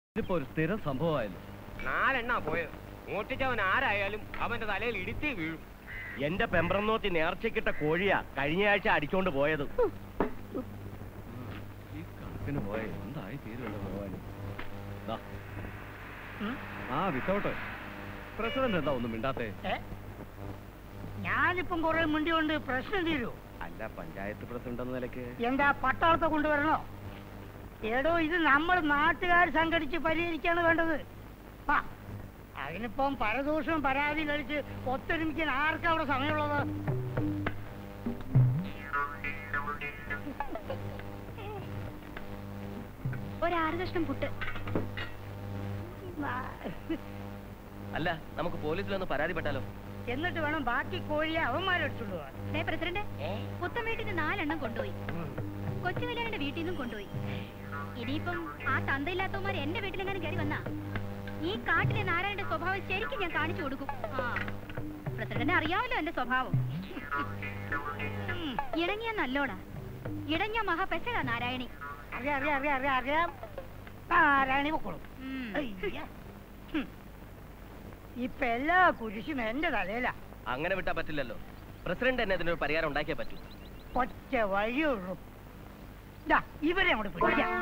ഇതിപ്പോ ഒരു സ്ഥിരം സംഭവമായല്ലോ നാലെണ്ണ പോയത് മോട്ടിച്ചവൻ ആരായാലും അവന്റെ തലയിൽ ഇടിത്തി വീഴും എന്റെ പെമ്പ്രന്നോത്തി നേർച്ചക്കിട്ട കോഴിയാ കഴിഞ്ഞ ആഴ്ച അടിച്ചോണ്ട് പോയത് ഈ കണക്കിന് പോയ എന്തായി തീരുമല്ലോ ഭഗവാന് ദാ. ആ വിത്തൗട്ട് പ്രസിഡന്റ് എന്താ ഒന്നും മിണ്ടാത്തേ ഏ? ഞാനിപ്പം കുറെ മുണ്ടി കൊണ്ട് പ്രശ്നം തീരൂ അല്ല പഞ്ചായത്ത് പ്രസിഡന്റ് എന്ന നിലയ്ക്ക് എന്താ പട്ടാളത്തെ കൊണ്ടുവരണോ എടോ ഇത് നമ്മൾ നാട്ടുകാർ സംഘടിച്ച് പരിഹരിക്കാണ് വേണ്ടത് ആ അതിനിപ്പം പരദൂഷവും പരാതി കഴിച്ച് ഒത്തൊരുമിക്കാൻ ആർക്കാ അവിടെ സമയമുള്ളത് ഒരാറ് കഷ്ണം പുട്ട് അല്ല നമുക്ക് പോലീസിൽ ഒന്ന് പരാതിപ്പെട്ടാലോ എന്നിട്ട് വേണം ബാക്കി കോഴിയെ അവന്മാരെടുത്തുള്ളൂ ദേ പ്രസിഡന്റ് പുത്തൻ വീട്ടിന് നാലെണ്ണം കൊണ്ടുപോയി കൊച്ചു കല്യാണിന്റെ വീട്ടിൽ നിന്നും കൊണ്ടുപോയി ഇനിയിപ്പം ആ തന്തയില്ലാത്തവന്മാർ എന്റെ വീട്ടിലെങ്ങാനും കയറി വന്നാ ഈ കാട്ടിലെ നാരായണന്റെ സ്വഭാവം ശരിക്കും ഞാൻ കാണിച്ചു കൊടുക്കും ആ പ്രസിഡന്റിനെ അറിയാമല്ലോ എന്റെ സ്വഭാവം ഇണങ്ങിയ നല്ലോണ ഇടഞ്ഞ മഹാപെശകാ നാരായണി അറിയാം അറിയാം അറിയാം അറിയാം അറിയാം ആരാണി പൊക്കോളും ഉം. അയ്യ. ഹും. ഇപ്പൊ എല്ലാ കുരിശും എന്റെ തലയിലാ അങ്ങനെ വിട്ടാ പറ്റില്ലല്ലോ പ്രസിഡന്റ് തന്നെ ഇതിനൊരു പരിഹാരം ഉണ്ടാക്കിയേ പറ്റൂ ഒറ്റ വഴിയുള്ളൂ ദാ, ഇവരെ അങ്ങോട്ട് പിടിക്കാം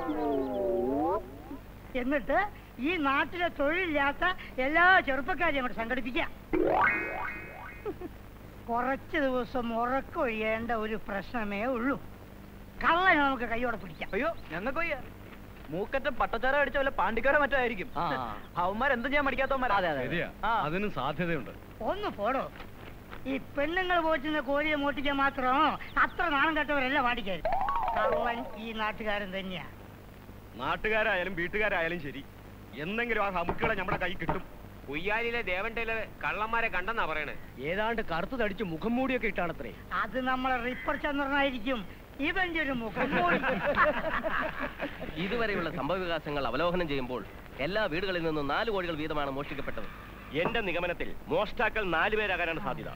എന്നിട്ട് ഈ നാട്ടിലെ തൊഴിലില്ലാത്ത എല്ലാ ചെറുപ്പക്കാരെയും അങ്ങോട്ട് സംഘടിപ്പിക്കാം കുറച്ച് ദിവസം ഉറക്കൊഴിയേണ്ട ഒരു പ്രശ്നമേ ഉള്ളൂ കള്ളനെ നമുക്ക് കൈയോടെ പിടിക്കാം അയ്യോ ഞങ്ങൾക്ക് വയ്യ മൂക്കറ്റം പട്ടച്ചാര അടിച്ച വല്ല പാണ്ടിക്കാരോ മറ്റോ ആയിരിക്കും അവന്മാർ എന്തും ചെയ്യാൻ മടിക്കാത്തവന്മാരാ ശരിയാ ആ. അതിനും സാധ്യതയുണ്ട് ഒന്ന് പോടോ ഈ പെണ്ണുങ്ങൾ പോറ്റുന്ന കോഴിയെ മോട്ടിക്കാൻ മാത്രം അത്ര നാണം കെട്ടവരല്ല പാടിക്കാർ കള്ളൻ ഈ നാട്ടുകാരൻ തന്നെയാ നാട്ടുകാരായാലും വീട്ടുകാരായാലും ശരി എന്തെങ്കിലും ആ ഹമുക്കുകളെ നമ്മുടെ കൈ കിട്ടും കുയ്യാലിലെ ദേവൻ ടൈലർ കള്ളന്മാരെ കണ്ടെന്നാ പറയണേ ഏതാണ്ട് കറുത്തു തടിച്ച് മുഖം മൂടിയൊക്കെ ഇട്ടാണത്രേ അത് നമ്മളെ റിപ്പർ ചന്ദ്രനായിരിക്കും ഇവന്റെ ഒരു മുഖം മൂടി. ഇതുവരെയുള്ള സംഭവവികാസങ്ങൾ അവലോകനം ചെയ്യുമ്പോൾ എല്ലാ വീടുകളിൽ നിന്നും നാല് കോടികൾ വീതമാണ് മോഷ്ടിക്കപ്പെട്ടത് എന്റെ നിഗമനത്തിൽ മോഷ്ടാക്കൾ നാലുപേരാകാനാണ് സാധ്യത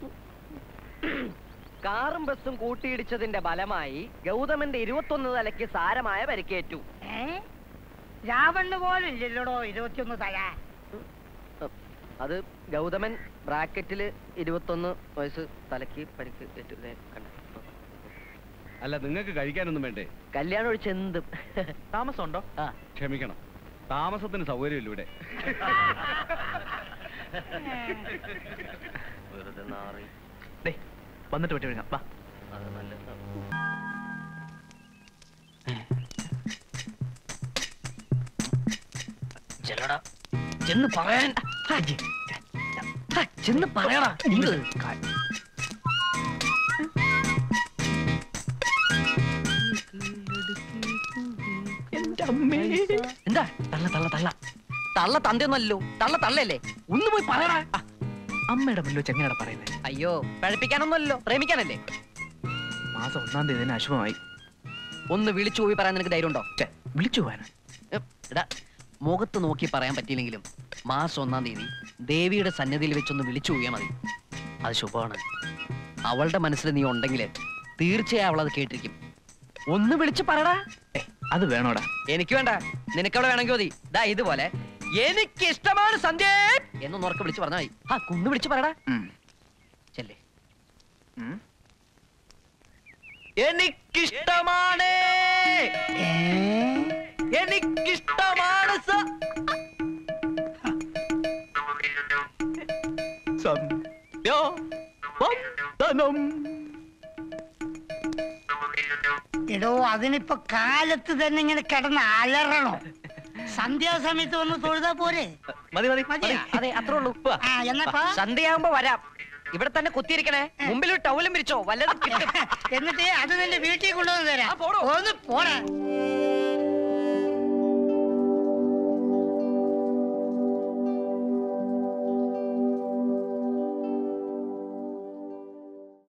കാറും ബസ്സും കൂട്ടിയിടിച്ചതിന്റെ ഫലമായി ഗൗതമന്റെ ഇരുപത്തൊന്ന് തലയ്ക്ക് സാരമായ പരിക്കേറ്റു ഏ രാവണ് പോലും ഇല്ലല്ലോടോ ഇരുപത്തിയൊന്ന് തല അത് ഗൗതമൻ ബ്രാക്കറ്റില് ഇരുപത്തൊന്ന് വയസ്സ് തലയ്ക്ക് പരിക്ക് ഏറ്റു ദേ കണ്ടോ. അല്ല നിങ്ങൾക്ക് കഴിക്കാനൊന്നും വേണ്ടേ കല്യാണം ഒഴിച്ച് എന്തും താമസം ഉണ്ടോ ആ ക്ഷമിക്കണം താമസത്തിന് സൗകര്യമില്ല ഇവിടെ വെറുതെ നാറി വന്നിട്ട് വിട്ടു വിഴുങ്ങാം വാ അത് നല്ലത് ചെല്ലടാ ചെന്ന് പറയാൻ ഹാ, ജി. ഹാ, ചെന്ന് പറയടാ ഇങ്ങ്. എന്താ തള്ള തള്ള തള്ള തള്ള തന്തയൊന്നല്ലോ തള്ള തള്ളയല്ലേ ഒന്ന് പോയി പറയടാ ആ, അമ്മയുടെ മുല്ലോ ചെങ്ങനയുടെ പറയുന്നത് അയ്യോ പഴപ്പിക്കാനൊന്നല്ലോ പ്രേമിക്കാനല്ലേ മാസം ഒന്നാം തീയതി തന്നെ അശുഭമായി ഒന്ന് വിളിച്ചു പോയി പറയാൻ നിനക്ക് ധൈര്യം ഉണ്ടോ ഛെ, വിളിച്ചു പോവാൻ എടാ മുഖത്ത് നോക്കി പറയാൻ പറ്റിയില്ലെങ്കിലും മാസം ഒന്നാം തീയതി ദേവിയുടെ സന്നിധിയിൽ വെച്ചൊന്ന് വിളിച്ചു പോയാൽ മതി അത് ശുഭമാണ് അവളുടെ മനസ്സിൽ നീ ഉണ്ടെങ്കിൽ തീർച്ചയായും അവൾ അത് കേട്ടിരിക്കും ഒന്ന് വിളിച്ച് പറടാ ഏ അത് വേണോടാ എനിക്ക് വേണ്ട നിനക്കവിടെ വേണമെങ്കിൽ മതി ദാ ഇതുപോലെ എനിക്ക് ഇഷ്ടമാണ് സന്ധ്യ എന്നൊന്ന് ഉറക്കെ വിളിച്ച് പറഞ്ഞാൽ മതി ആ കുന്ന് വിളിച്ച് പറടാ ഉം. ചെല്ലേ ഉം. എനിക്കിഷ്ടമാണ് എനിക്കിഷ്ടമാണ് സ സന്ധ്യാവന്ദനം. എടോ അതിനിപ്പോ കാലത്ത് തന്നെ ഇങ്ങനെ കിടന്ന് അലറണോ സന്ധ്യാസമയത്ത് വന്ന് തൊഴുതാ പോരെ മതി മതി മതിയാ? അതെ അത്രേ ഉള്ളൂ ആ എന്നപ്പാ സന്ധ്യയാകുമ്പോ വരാം ഇവിടെ തന്നെ കുത്തിയിരിക്കണേ മുമ്പിൽ ഒരു ടൗലും വിരിച്ചോ വല്ലതും കിട്ടും എന്നിട്ട് അത് നിന്റെ വീട്ടിൽ കൊണ്ടുവന്ന് തരാം ആ, പോടോ. ഒന്ന് പോടാ